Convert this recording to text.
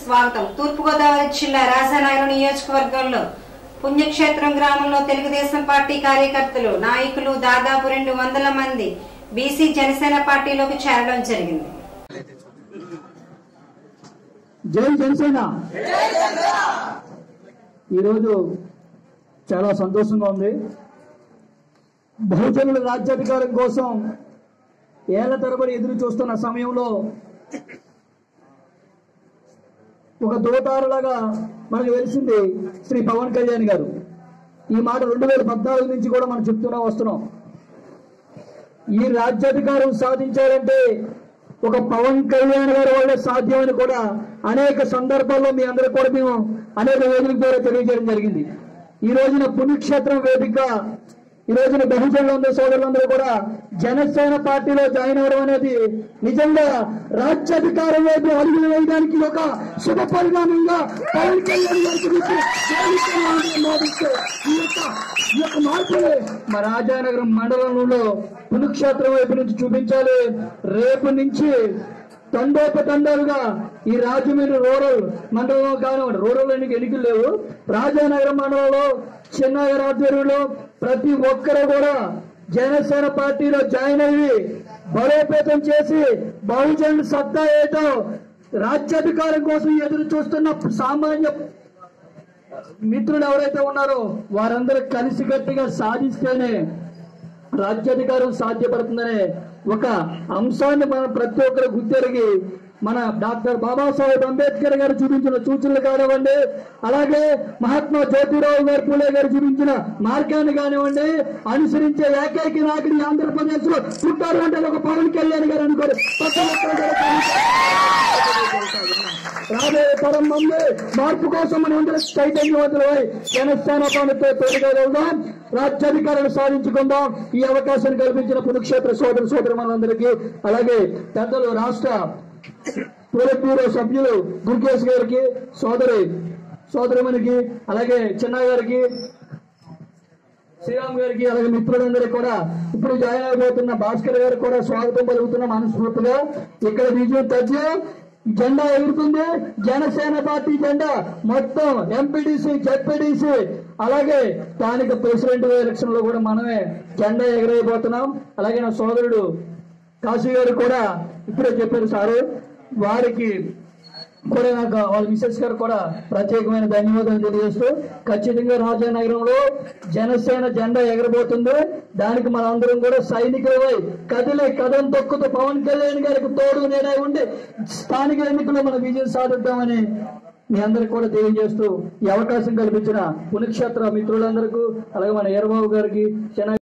స్వాగతం తూర్పుగోదావరి జిల్లా రాజానగరం నియోజకవర్గంలో పుణ్యక్షేత్రం గ్రామంలో తెలుగుదేశం పార్టీ కార్యకర్తలు నాయకులు దాదాపు రెండు వందల మంది బీసీ జనసేన పార్టీలోకి చేరడం జరిగింది జై జనసేన ఈరోజు చాలా సంతోషంగా ఉంది బహుజనుల రాజ్యాధికారం కోసం ఏళ్ల తరబడి ఎదురు చూస్తున్న సమయంలో ఒక దూతారులాగా మనకు తెలిసింది శ్రీ పవన్ కళ్యాణ్ గారు ఈ మాట రెండు వేల పద్నాలుగు నుంచి కూడా మనం చెప్తూనే వస్తున్నాం ఈ రాజ్యాధికారం సాధించాలంటే ఒక పవన్ కళ్యాణ్ గారి వల్ల సాధ్యమని కూడా అనేక సందర్భాల్లో మీ అందరూ కూడా మేము అనేక వేదికల ద్వారా తెలియజేయడం జరిగింది ఈ రోజున పుణ్యక్షేత్రం వేదిక ఈ రోజున బహుజనులందరూ సోదరులందరూ కూడా జనసేన పార్టీలో జాయిన్ అవ్వడం అనేది నిజంగా రాజ్యాధికారం వైపు అడుగులు వేయడానికి ఒక శుభ పరిణామంగా పవన్ కళ్యాణ్ గారికి మీకు జయవిజయాలను మోదిస్తూ ఈ యొక్క ఈ యొక్క మార్పుని మా రాజానగరం మండలంలో పుణ్యక్షేత్రం వైపు నుంచి చూపించాలి రేపు నుంచి తండోపతండాలుగా ఈ రాజమండ్రి రూరల్ మండలంలో కానివ్వండి రూరల్ ఎన్నిక ఎన్నికలు లేవు రాజానగరం మండలంలో చిన్నగర్ ఆధ్వర్యంలో ప్రతి ఒక్కరు కూడా జనసేన పార్టీలో జాయిన్ అయ్యి బలోపేతం చేసి బహుజనుల సత్తా ఏటో రాజ్యాధికారం కోసం ఎదురు చూస్తున్న సామాన్య మిత్రులు ఎవరైతే ఉన్నారో వారందరూ కలిసికట్టుగా సాధిస్తేనే రాజ్యాధికారం సాధ్యపడుతుందనే ఒక అంశాన్ని మనం ప్రతి ఒక్కరు గుర్తెరిగి మన డాక్టర్ బాబాసాహెబ్ అంబేద్కర్ గారు చూపించిన సూచనలు కానివ్వండి అలాగే మహాత్మా జ్యోతిరావు గారు పూలే గారు చూపించిన మార్గాన్ని కానివ్వండి అనుసరించే ఏకైక నాయకుడు ఆంధ్రప్రదేశ్ లో పుట్టారు అంటే అది ఒక పవన్ కళ్యాణ్ గారు అనుకోరు ప్రతి ఒక్కరు కూడా రాబోయే తరం మంది మార్పు కోసం మనం అందరం చైతన్యవంతులై జనసేన పాలనతో తోడుగా వెళ్దాం రాజ్యాధికారులు సాధించుకుందాం ఈ అవకాశాన్ని కల్పించిన పురుక్షేత్ర సోదర సోదరులందరికీ అలాగే పెద్దలు రాష్ట్ర పోలిట్ బ్యూరో సభ్యులు గురుకేష్ గారికి సోదరి సోదరుమనికి అలాగే చిన్న గారికి శ్రీరామ్ గారికి అలాగే మిత్రులందరికీ కూడా ఇప్పుడు జాయిన్ అయిపోతున్న భాస్కర్ గారికి కూడా స్వాగతం పలుకుతున్న మనస్ఫూర్తిగా ఇక్కడ విజయం తథ్యం జెండా ఎగురుతుంది జనసేన పార్టీ జెండా మొత్తం ఎంపీడీసీ జెడ్పీడీసీ అలాగే స్థానిక ప్రెసిడెంట్ ఎలక్షన్ లో కూడా మనమే జెండా ఎగరైపోతున్నాం అలాగే నా సోదరుడు కాశీ గారు కూడా ఇప్పుడే చెప్పారు సారు వారికి కూడా నాకు వాళ్ళ మిసెస్ గారు కూడా ప్రత్యేకమైన ధన్యవాదాలు తెలియజేస్తూ ఖచ్చితంగా రాజానగరంలో జనసేన జెండా ఎగరబోతుంది దానికి మన అందరం కూడా సైనికులపై కదిలి కథం తొక్కుతూ పవన్ కళ్యాణ్ గారికి తోడు నేనే ఉండి స్థానిక ఎన్నికల్లో మనం విజయం సాధిద్దామని మీ అందరికి కూడా తెలియజేస్తూ ఈ అవకాశం కల్పించిన పుణ్యక్షేత్ర మిత్రులందరికీ అలాగే మన ఈరబాబు గారికి చెన్న